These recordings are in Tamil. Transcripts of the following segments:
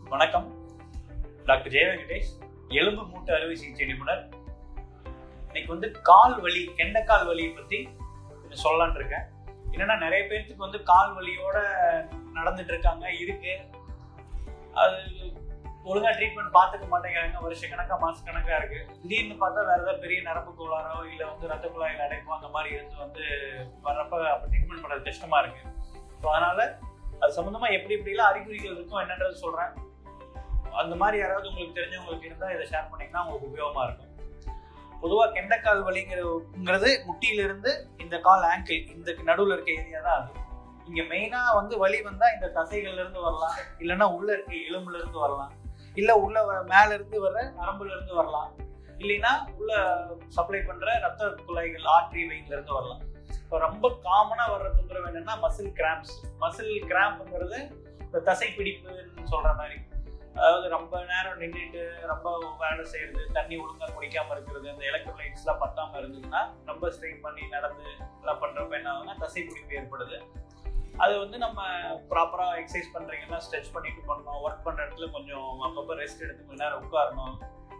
வணக்கம் டாக்டர் ஜெய வெங்கடேஷ் எலும்பு மூட்டு அறுவை சிகிச்சை நிபுணர் இன்னைக்கு வந்து கால் வலி கெண்டைக்கால் வலியை பத்தி கொஞ்சம் சொல்லலாம்னு இருக்கேன் என்னன்னா நிறைய பேர்த்துக்கு வந்து கால் வலியோட நடந்துட்டு இருக்காங்க இருக்கு அது ஒழுங்கா ட்ரீட்மெண்ட் பார்த்துக்க மாட்டேங்கிறாங்க வருஷ கணக்கா மாச கணக்கா இருக்கு திடீர்னு பார்த்தா வேற ஏதாவது பெரிய நரம்பு கோளாறோ இல்ல வந்து ரத்த குழாயில் அடைப்போ அந்த மாதிரி இருந்து வந்து வர்றப்ப அப்ப ட்ரீட்மெண்ட் பண்றது கஷ்டமா இருக்கு ஸோ அதனால அது சம்பந்தமா எப்படி எப்படிலாம் அறிகுறிகள் இருக்கும் என்னன்றது சொல்றேன் அந்த மாதிரி யாராவது உங்களுக்கு தெரிஞ்சவங்களுக்கு இருந்தா இதை ஷேர் பண்ணீங்கன்னா உங்களுக்கு உபயோகமா இருக்கும் பொதுவாக கெண்டைக்கால் வலிங்கிறது முட்டியிலிருந்து இந்த கால் ஆங்கிள் இந்த நடுவில் இருக்க ஏரியா தான் அது இங்க மெயினா வந்து வலி வந்தா இந்த தசைகள்ல இருந்து வரலாம் இல்லைன்னா உள்ள இருக்க எலும்புல இருந்து வரலாம் இல்ல உள்ள வ- மேல இருந்து வர நரம்புல இருந்து வரலாம் இல்லைன்னா உள்ள சப்ளை பண்ற ரத்த குழாய்கள் ஆர்ட்ரி வெயின்ல இருந்து வரலாம் இப்போ ரொம்ப காமனா வர்ற தொந்தரவு என்னன்னா மசில் கிராம்ப்ஸ் மசில் கிராம்ப்ங்கிறது இந்த தசை பிடிப்புன்னு சொல்ற மாதிரி அதாவது ரொம்ப நேரம் நின்றுட்டு ரொம்ப வேலை செய்யறது தண்ணி ஒழுங்கா குடிக்காம இருக்கிறது இந்த எலக்ட்ரோலைட்ஸ் எல்லாம் பத்தாம இருந்ததுன்னா ரொம்ப ஸ்ட்ரெயின் பண்ணி நடந்து எல்லாம் பண்றப்ப என்ன ஆகுதுன்னா தசை பிடிப்பு ஏற்படுது அது வந்து நம்ம ப்ராப்பரா எக்ஸசைஸ் பண்றீங்கன்னா ஸ்ட்ரெச் பண்ணிட்டு பண்ணணும் ஒர்க் பண்ற இடத்துல கொஞ்சம் அப்பப்போ ரெஸ்ட் எடுத்து கொஞ்ச நேரம் உட்காரணும்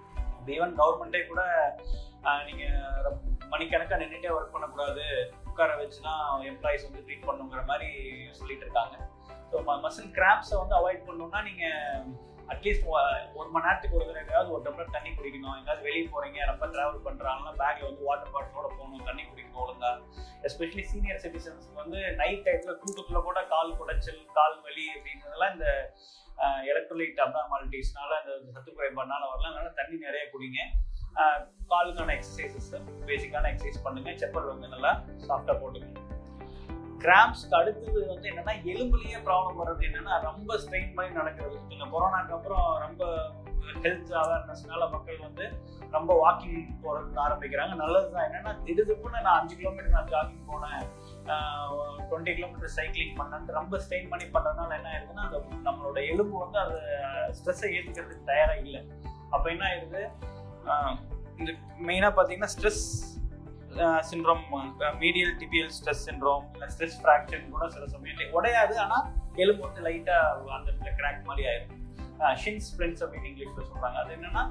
ஈவன் கவர்மெண்ட்டே கூட ஆஹ், நீங்க ரொம்ப மணிக்கணக்கா நின்றுட்டே ஒர்க் பண்ணக்கூடாது உட்கார வச்சு தான் எம்ப்ளாயிஸ் வந்து ட்ரீட் பண்ணுங்கிற மாதிரி சொல்லிட்டு இருக்காங்க ஸோ மசில் கிராம்ஸை வந்து அவாய்ட் பண்ணணும்னா நீங்க அட்லீஸ்ட் ஒரு மணி நேரத்துக்கு ஒரு தடவையாவது ஒரு டம்ளர் தண்ணி குடிக்கணும் எங்கேயாவது வெளியே போறீங்க ரொம்ப டிராவல் பண்றாங்கன்னா பேக்ல வந்து வாட்டர் பாட்டிலோட போகணும் தண்ணி குடிக்கணும் ஒழுங்கா எஸ்பெஷலி சீனியர் சிட்டிசன்ஸ்க்கு வந்து நைட் டைத்துல தூக்கத்துல கூட கால் குடைச்சல் கால் வலி அப்படிங்கிறதெல்லாம் இந்த எலக்ட்ரோலைட் அப்னாமாலிட்டிஸ்னால இந்த சத்து குறைபாடுனால வரலாம் அதனால தண்ணி நிறைய குடிங்க ஆஹ் காலுக்கான எக்ஸசைசஸ் பேசிக்கான எக்ஸசைஸ் பண்ணுங்க செப்பல் வந்து நல்லா சாஃப்டா போட்டுக்கணும் கிராம்ஸ்க்கு அடுத்தது வந்து என்னன்னா எலும்புலயே ப்ராப்ளம் வர்றது என்னன்னா ரொம்ப ஸ்ட்ரெயின் பண்ணி நடக்கிறது இந்த கொரோனாக்கு அப்புறம் ரொம்ப ஹெல்த் அவேர்னஸ்னால மக்கள் வந்து ரொம்ப வாக்கிங் போறது ஆரம்பிக்கிறாங்க நல்லதுதான் என்னன்னா திடுதுப்புன்னு நான் அஞ்சு கிலோமீட்டர் நான் ஜாகிங் போனேன் டுவெண்ட்டி கிலோமீட்டர் சைக்கிளிங் பண்ணேன் ரொம்ப ஸ்ட்ரெயின் பண்ணி பண்ணதுனால என்ன ஆயிருதுன்னா அந்த நம்மளோட எலும்பு வந்து அது ஸ்ட்ரெஸ்ஸை ஏற்றுக்கிறதுக்கு தயாரா இல்லை அப்போ என்ன ஆயிருது ஆஹ் இந்த மெயினாக பார்த்தீங்கன்னா stress syndrome medial tibial stress syndrome இல்லை ஸ்ட்ரெஸ் ஃப்ராக்சர் கூட சில சமயம் உடையாது ஆனால் எலும்பு வந்து லைட்டாக அந்த இடத்துல கிராக் மாதிரி ஆயிரும் ஷின் ஸ்பிரின்ஸ் அப்படின்னு இங்கிலீஷில் சொல்கிறாங்க அது என்னன்னா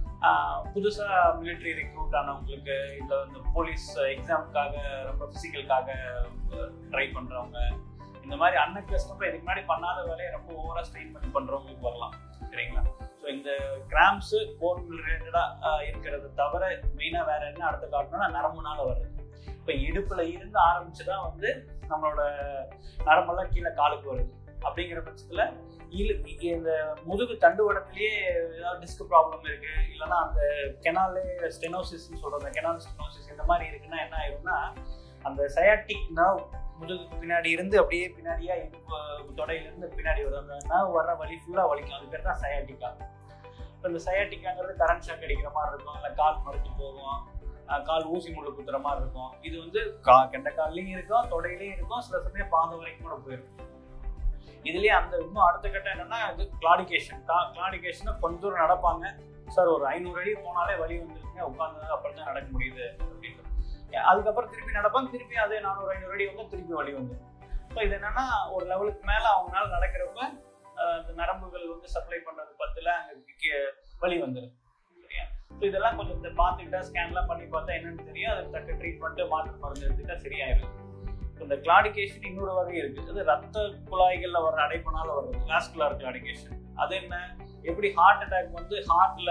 புதுசாக மிலிட்ரி ரெக்ரூட் ஆனவங்களுக்கு இல்லை இந்த போலீஸ் எக்ஸாமுக்காக ரொம்ப ஃபிசிக்கலுக்காக ட்ரை பண்ணுறவங்க இந்த மாதிரி அன்அக்கஸ்டமாக இதுக்கு முன்னாடி பண்ணாத வேலையை ரொம்ப ஓவராக ஸ்ட்ரெயின் பண்ணி பண்ணுறவங்களுக்கு வரலாம் சரிங்களா ஸோ இந்த கிராம்ஸு போன் ரிலேட்டடாக இருக்கிறது தவிர மெயினாக வேற என்ன அடுத்து காட்டணும்னா நரம்புனால வருது இப்போ இடுப்புல இருந்து ஆரம்பிச்சு தான் வந்து நம்மளோட நரம்பெல்லாம் கீழே காலுக்கு வருது அப்படிங்கிற பட்சத்தில் இழு இந்த முதுகு தண்டுவடத்திலேயே ஏதாவது டிஸ்க் ப்ராப்ளம் இருக்கு இல்லைன்னா அந்த கெனாலே ஸ்டெனோசிஸ்ன்னு சொல்றது கெனால் ஸ்டெனோசிஸ் இந்த மாதிரி இருக்குன்னா என்ன ஆயிரும்னா அந்த சயாட்டிக் நர்வ் முதுகுக்கு பின்னாடி இருந்து அப்படியே பின்னாடியா இடுப்பு தொடையிலிருந்து பின்னாடி வரும் அந்த நர்வ் வர்ற வலி ஃபுல்லாக வலிக்கும் அது பேர் தான் சயாட்டிக்கா இப்போ இந்த சயாட்டிக்காங்கிறது கரண்ட் ஷாக் அடிக்கிற மாதிரி இருக்கும் இல்லை கால் மறுத்து போகும் அஹ் கால் ஊசி முள்ளு குத்துற மாதிரி இருக்கும் இது வந்து கா கெண்ட கால்லையும் இருக்கும் தொடையிலையும் இருக்கும் சில சமயம் பாதம் வரைக்கும் கூட போயிருக்கும் இதுலயே அந்த இன்னும் அடுத்த கட்டம் என்னன்னா இது கிளாடிகேஷன் கிளாடிகேஷன் கொஞ்ச தூரம் நடப்பாங்க சார் ஒரு ஐநூறு அடி போனாலே வலி வந்துருக்குங்க உட்காந்து அப்புறம் தான் நடக்க முடியுது அப்படின்னு அதுக்கப்புறம் திருப்பி நடப்பாங்க திருப்பி அதே நானூறு ஐநூறு அடி வந்து திருப்பி வலி வந்து ஸோ இது என்னன்னா ஒரு லெவலுக்கு மேல அவங்களால நடக்கிறப்ப அஹ், அந்த நரம்புகள் வந்து சப்ளை பண்றது பத்துல அங்க கீ- வலி வந்துடும் சரியா ஸோ இதெல்லாம் கொஞ்சம் இந்த பார்த்துக்கிட்டா ஸ்கேன்லாம் பண்ணி பார்த்தா என்னன்னு தெரியும் அதுக்கு தக்க ட்ரீட்மெண்ட் மாற்று மருந்து எடுத்துக்கிட்டா சரியாயிடும் இந்த கிளாடிகேஷன் இன்னொரு வகை இருக்கு அது ரத்த குழாய்கள்ல வர அடைப்புனால வருது வாஸ்குலர் கிளாடிகேஷன் அது என்ன எப்படி ஹார்ட் அட்டாக் வந்து ஹார்ட்ல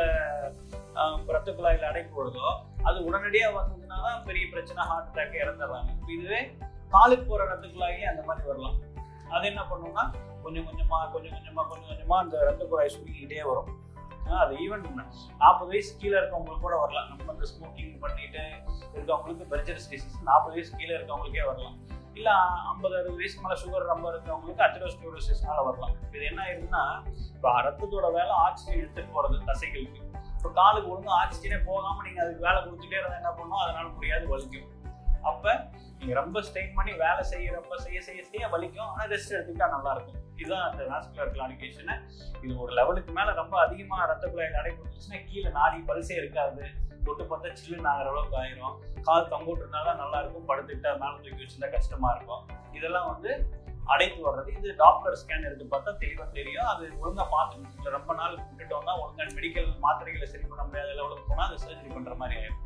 ரத்த குழாயில அடைப்பு வருதோ அது உடனடியா வந்ததுன்னா தான் பெரிய பிரச்சனை ஹார்ட் அட்டாக் இறந்துடுறாங்க இப்ப இதுவே காலுக்கு போற ரத்த குழாயே அந்த மாதிரி வரலாம் அது என்ன பண்ணும்னா கொஞ்சம் கொஞ்சமா கொஞ்சம் கொஞ்சமா கொஞ்சம் கொஞ்சமா அந்த ரத்த குழாய் சுருங்கிக்கிட்டே வரும் ஆஹ் அது ஈவன் நாற்பது வயசு கீழே இருக்கவங்களுக்கு கூட வரலாம் நம்ம வந்து ஸ்மோக்கிங் பண்ணிட்டு இருக்கவங்களுக்கு பெர்ஜரஸ் டிசீஸ் நாற்பது வயசு கீழே இருக்கவங்களுக்கே வரலாம் இல்ல ஐம்பது அறுபது வயசுக்கு மேல சுகர் ரொம்ப இருக்கவங்களுக்கு அத்திரோஸ்டோரோசிஸ்னால வரலாம் இது என்ன ஆயிருதுன்னா இப்போ ரத்தத்தோட வேலை ஆக்சிஜன் எடுத்துட்டு போறது தசைகளுக்கு இப்போ காலுக்கு ஒழுங்கா ஆக்சிஜனே போகாம நீங்க அதுக்கு வேலை கொடுத்துட்டே இருந்தா என்ன பண்ணும் அதனால முடியாது வலிக்கும் அப்ப நீங்க ரொம்ப ஸ்ட்ரெயின் பண்ணி வேலை செய்யறப்ப செய்ய செய்ய செய்ய வலிக்கும் ஆனா ரெஸ்ட் எடுத்துக்கிட்டா நல்லா இருக்கும் இதுதான் அந்த வாஸ்குலர் கிளாடிகேஷன் இது ஒரு லெவலுக்கு மேல ரொம்ப அதிகமா ரத்த குழாயில் அடைப்பட்டுச்சுன்னா கீழே நாடி பல்சே இருக்காது தொட்டு பார்த்தா சில்லுன்னு ஆகிற அளவுக்கு ஆயிரும் கால் தொங்கிட்டு இருந்தா தான் நல்லா இருக்கும் படுத்துக்கிட்டா மேலே தூக்கி வச்சிருந்தா கஷ்டமா இருக்கும் இதெல்லாம் வந்து அடைத்து வர்றது இது டாப்லர் ஸ்கேன் எடுத்து பார்த்தா தெளிவாக தெரியும் அது ஒழுங்காக பார்த்துக்கணும் இல்லை ரொம்ப நாள் விட்டுட்டோம்னா ஒழுங்கா மெடிக்கல் மாத்திரைகளை சரி பண்ண முடியாத லெவலுக்கு போனால் அது சர்ஜரி பண்ணுற மாதிரி ஆயிடும்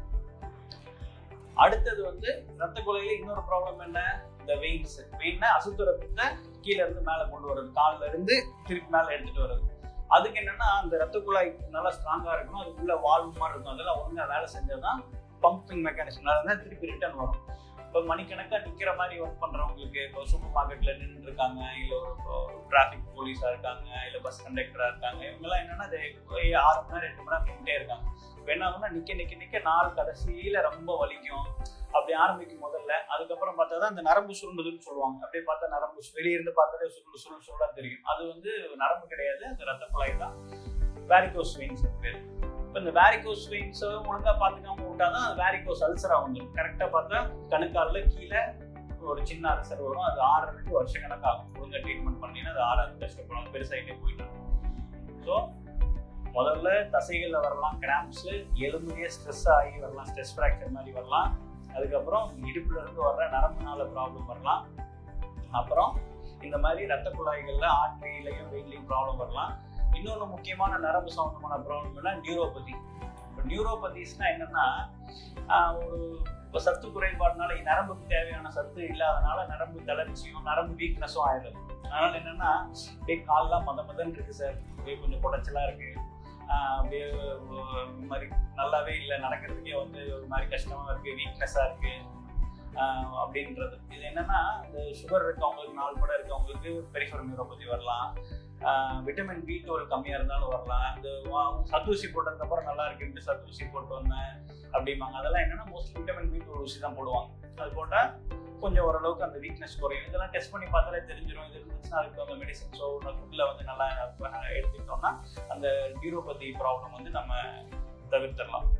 அடுத்தது வந்து ரத்த கொலையில இன்னொரு ப்ராப்ளம் என்ன இந்த வெயின்ஸ் வெயின்னா அசுத்த ரத்தத்தை கீழே இருந்து மேலே கொண்டு வர்றது காலில் இருந்து திருப்பி மேலே எடுத்துட்டு வர்றது அதுக்கு என்னன்னா அந்த ரத்த குழாய் நல்லா ஸ்ட்ராங்கா இருக்கணும் அதுக்குள்ள வால்வு மாதிரி இருக்கும் அதெல்லாம் ஒழுங்கா வேலை செஞ்சாதான் பம்பிங் மெக்கானிசம் தான் திருப்பி ரிட்டர்ன் வரும் இப்போ மணிக்கணக்காக நிற்கிற மாதிரி ஒர்க் பண்ணுறவங்களுக்கு இப்போ சூப்பர் மார்க்கெட்டில் நின்று இருக்காங்க இல்லை ஒரு டிராஃபிக் போலீஸாக இருக்காங்க இல்லை பஸ் கண்டக்டராக இருக்காங்க இவங்கெல்லாம் என்னன்னா அது ஆறு மணி நேரம் எட்டு மணி நேரம் நின்றுட்டே இருக்காங்க இப்போ என்ன ஆகும்னா நிற்க நிற்க நிற்க நாள் கடைசியில் ரொம்ப வலிக்கும் அப்படி ஆரம்பிக்கும் முதல்ல அதுக்கப்புறம் பார்த்தா தான் அந்த நரம்பு சுருண்டுதுன்னு சொல்லுவாங்க அப்படியே பார்த்தா நரம்பு சு- வெளிய இருந்து பார்த்தாலே சுருண்டு சுருள் சுருளா தெரியும் அது வந்து நரம்பு கிடையாது அந்த ரத்த குழாய் தான் வேரிகோஸ் வெயின்ஸ் பேர் இப்போ இந்த வேரிகோஸ் வெயின்ஸ் ஒழுங்கா பார்த்துக்காம விட்டாதான் அது வேரிகோஸ் அல்சரா வந்துடும் கரெக்டாக பார்த்தா கணுக்காலில் கீழே ஒரு சின்ன அல்சர் வரும் அது ஆறரைக்கு வருஷ கணக்காகும் ஒழுங்கா ட்ரீட்மெண்ட் பண்ணினா அது ஆறாவது கஷ்டப்படும் பெருசாகிட்டே போயிட்டு ஸோ முதல்ல தசைகளில் வரலாம் கிராம்ஸ் எலும்புலேயே ஸ்ட்ரெஸ் ஆகி வரலாம் ஸ்ட்ரெஸ் ஃப்ராக்சர் மாதிரி வரலாம் அதுக்கப்புறம் இடுப்புல இருந்து வர்ற நரம்புனால ப்ராப்ளம் வரலாம் அப்புறம் இந்த மாதிரி ரத்த குழாய்கள்ல ஆர்டரியிலையும் வெயிலையும் ப்ராப்ளம் வரலாம் இன்னொன்று முக்கியமான நரம்பு சம்பந்தமான ப்ராப்ளம்னா நியூரோபதி இப்போ நியூரோபதிஸ்னா என்னன்னா ஆஹ் ஒரு இப்போ சத்து குறைபாடுனால நரம்புக்கு தேவையான சத்து இல்லாதனால நரம்பு தளர்ச்சியும் நரம்பு வீக்னஸும் ஆயிடுது அதனால என்னன்னா அப்படியே கால்லாம் மத மதன் இருக்கு சார் அப்படியே கொஞ்சம் குடைச்சலா இருக்கு ஆஹ் அப்படியே ஒரு மாதிரி நல்லாவே இல்லை நடக்கிறதுக்கே வந்து ஒரு மாதிரி கஷ்டமா இருக்கு வீக்னஸா இருக்கு ஆஹ் அப்படின்றது இது என்னன்னா இந்த சுகர் இருக்கவங்களுக்கு நாள் கூட இருக்கவங்களுக்கு பெரிஃபர் நியூரோபதி வரலாம் விட்டமின் பி டுவெல் கம்மியாக இருந்தாலும் வரலாம் இந்த வா- சத்தூசி போட்டதுக்கு அப்புறம் நல்லா இருக்குன்ட்டு சத்தூசி போட்டு வந்தேன் அப்படிம்பாங்க அதெல்லாம் என்னன்னா மோஸ்ட்லி விட்டமின் பி டுவெல் ஊசி தான் போடுவாங்க அது போட்டால் கொஞ்சம் ஓரளவுக்கு அந்த வீக்னஸ் குறையும் இதெல்லாம் டெஸ்ட் பண்ணி பார்த்தாலே தெரிஞ்சிடும் இது இருந்துச்சுன்னா அதுக்கு அந்த மெடிசன்ஸோ ஃபுட்டில் வந்து நல்லா எடுத்துக்கிட்டோம்னா அந்த நியூரோபதி ப்ராப்ளம் வந்து நம்ம தவிர்த்திடலாம்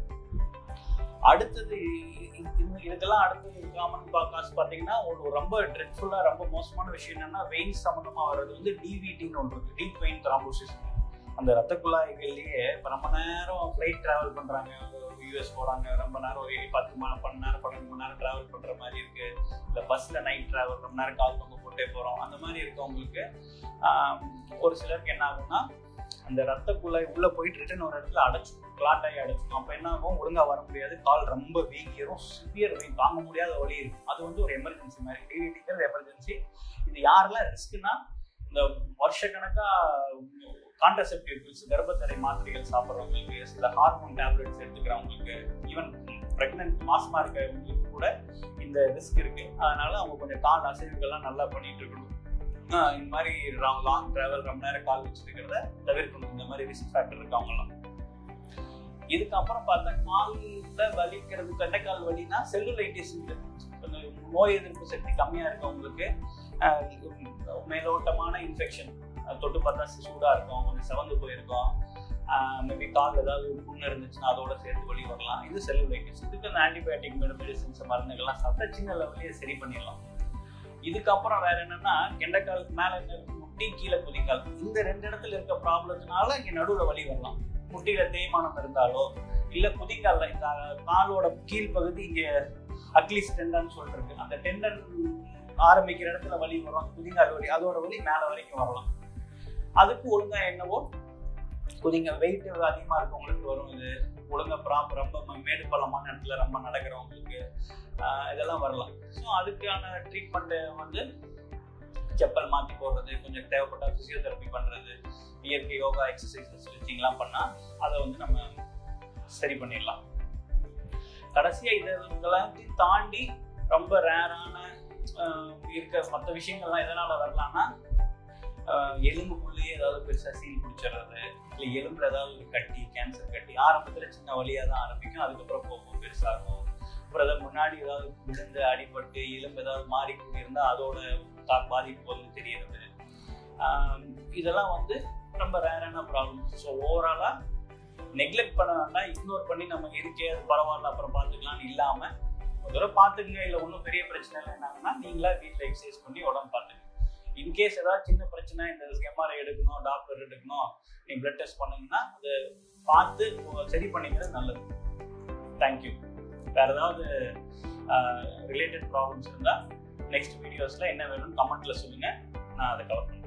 அடுத்தது இ- இ- இந்த- இதுக்கெல்லாம் அடுத்தது காமன் காசு பார்த்தீங்கன்னா ஒரு ரொம்ப ட்ரெட்ஃபுல்லாக ரொம்ப மோசமான விஷயம் என்னன்னா வெயின் சம்மந்தமாக வர்றது வந்து டிவிடின்னு ஒன்று இருக்கு டீப் வெயின் த்ராம்போசிஸ் அந்த ரத்த குழாய்கள்லயே இப்போ ரொம்ப நேரம் ஃப்ளைட் ட்ராவல் பண்ணுறாங்க யூஎஸ் போகிறாங்க ரொம்ப நேரம் ஒரு பத்து மணி பன்னெண்டு நேரம் பன்னெண்டு மணி நேரம் ட்ராவல் பண்ணுற மாதிரி இருக்கு இல்லை பஸ்ஸில் நைட் ட்ராவல் ரொம்ப நேரம் கால் தொங்க போட்டே போகிறோம் அந்த மாதிரி இருக்கவங்களுக்கு ஆஹ், ஒரு சிலருக்கு என்ன ஆகும்னா அந்த ரத்த குழாய் உள்ள போயிட்டு ரிட்டன் ஒரு இடத்துல அடைச்சிடும் கிளாட் ஆகி அடைச்சிடும் அப்போ என்ன ஆகும் ஒழுங்கா வர முடியாது கால் ரொம்ப வீங்கிரும் சிவியர் வெயின் தாங்க முடியாத வலி இருக்கும் அது வந்து ஒரு எமர்ஜென்சி மாதிரி டிவிடிங்கிறது எமர்ஜென்சி இது யாரெல்லாம் ரிஸ்க்னா இந்த வருஷக்கணக்கா கான்ட்ரசெப்டிவ் பில்ஸ் கர்ப்பத்தடை மாத்திரைகள் சாப்பிட்றவங்களுக்கு சில ஹார்மோன் டேப்லெட்ஸ் எடுத்துக்கிறவங்களுக்கு ஈவன் ப்ரெக்னென்ட் மாசமா இருக்கிறவங்களுக்கு கூட இந்த ரிஸ்க் இருக்கு அதனால அவங்க கொஞ்சம் கால் அசைவுகள்லாம் நல்லா பண்ணிட்டு இருக்கணும் ஆஹ் இந்த மாதிரி லாங் டிராவல் ரொம்ப நேரம் கால் வச்சிருக்கிறத தவிர்க்கணும் இந்த மாதிரி ரிஸ்க் ஃபேக்டர் இருக்கவங்கலாம் இதுக்கப்புறம் பார்த்தா காலில் வலிக்கிறது கண்டைக்கால் வலினா செல்லுலைட்டிஸ் கொஞ்சம் நோய் எதிர்ப்பு சக்தி கம்மியா இருக்கவங்களுக்கு ஆஹ் மேலோட்டமான இன்ஃபெக்ஷன் தொட்டு பார்த்தா சூடா இருக்கும் கொஞ்சம் செவந்து போயிருக்கும் மேபி கால் ஏதாவது புண்ணு இருந்துச்சுன்னா அதோட சேர்த்து வலி வரலாம் இது செல்லுலைட்டிஸ் இதுக்கு அந்த ஆன்டிபயோட்டிக் மெடிசன்ஸ் மருந்துகள்லாம் சாப்பிட்டா சின்ன லெவல்லே சரி பண்ணிடலாம் இதுக்கப்புறம் வேற என்னன்னா கெண்டைக்காலுக்கு மேல என்ன இருக்கு? முட்டி கீழே குதிக்கால் இந்த ரெண்டு இடத்துல இருக்க ப்ராப்ளத்தினால இங்க நடுவுல வலி வரலாம் முட்டியில தேய்மானம் இருந்தாலோ இல்ல குதிங்கால்ல இந்த காலோட கீழ் பகுதி இங்க அக்லிஸ் டெண்டன் சொல்லிட்டு இருக்கு அந்த டெண்டன் ஆரம்பிக்கிற இடத்துல வலி வரும் அந்த குதிங்கால் வலி அதோட வலி மேல வரைக்கும் வரலாம் அதுக்கு ஒழுங்கா என்னவோ குதிங்க வெயிட் அதிகமா இருக்கவங்களுக்கு வரும் இது ஒழுங்கா ப்ராப்பர் ரொம்ப மேடு பள்ளமான இடத்துல ரொம்ப நடக்கிறவங்களுக்கு ஆஹ் இதெல்லாம் வரலாம் ஸோ அதுக்கான ட்ரீட்மெண்ட் வந்து செப்பல் மாற்றி போடுறது கொஞ்சம் தேவைப்பட்ட ஃபிசியோதெரப்பி பண்ணுறது இயற்கை யோகா எக்ஸசைசஸ் ஸ்ட்ரெச்சிங்லாம் பண்ணால் அதை வந்து நம்ம சரி பண்ணிடலாம் கடைசியாக இதை இதெல்லாத்தையும் தாண்டி ரொம்ப ரேரான இருக்க மற்ற விஷயங்கள்லாம் எதனால் வரலாம்னா ஆஹ் எலும்புக்குள்ளேயே ஏதாவது பெருசாக சீல் பிடிச்சிடுறது இல்லை எலும்புல ஏதாவது ஒரு கட்டி கேன்சர் கட்டி ஆரம்பத்தில் சின்ன வழியாக தான் ஆரம்பிக்கும் அதுக்கப்புறம் போக போக பெருசாகும் அப்புறம் ஏதாவது முன்னாடி ஏதாவது விழுந்து அடிபட்டு எலும்பு ஏதாவது மாறி இருந்தால் அதோட தா- பாதிப்பு வந்து தெரியறது ஆஹ் இதெல்லாம் வந்து ரொம்ப ரேரான ப்ராப்ளம் ஸோ ஓவராலாக நெக்லெக்ட் பண்ண வேண்டாம் இக்னோர் பண்ணி நம்ம இருக்கே அது பரவாயில்ல அப்புறம் பார்த்துக்கலாம்னு இல்லாமல் ஒரு தடவை பார்த்துக்குங்க இல்லை ஒன்றும் பெரிய பிரச்சனை இல்லை என்னாங்கன்னா நீங்களா வீட்டில் எக்ஸசைஸ் பண்ணி உடம்பு பார்த்துக்கங்க இன்கேஸ் ஏதாவது சின்ன பிரச்சனை இந்த எம்ஆர்ஐ எடுக்கணும் டாக்டர் எடுக்கணும் நீ பிளட் டெஸ்ட் பண்ணுங்கன்னா அதை பார்த்து சரி பண்ணிக்கிறது நல்லது தேங்க்யூ வேற ஏதாவது ரிலேட்டட் ப்ராப்ளம்ஸ் இருந்தால் நெக்ஸ்ட் வீடியோஸ்ல என்ன வேணும்னு கமெண்ட்ல சொல்லுங்க நான் அதை கவர்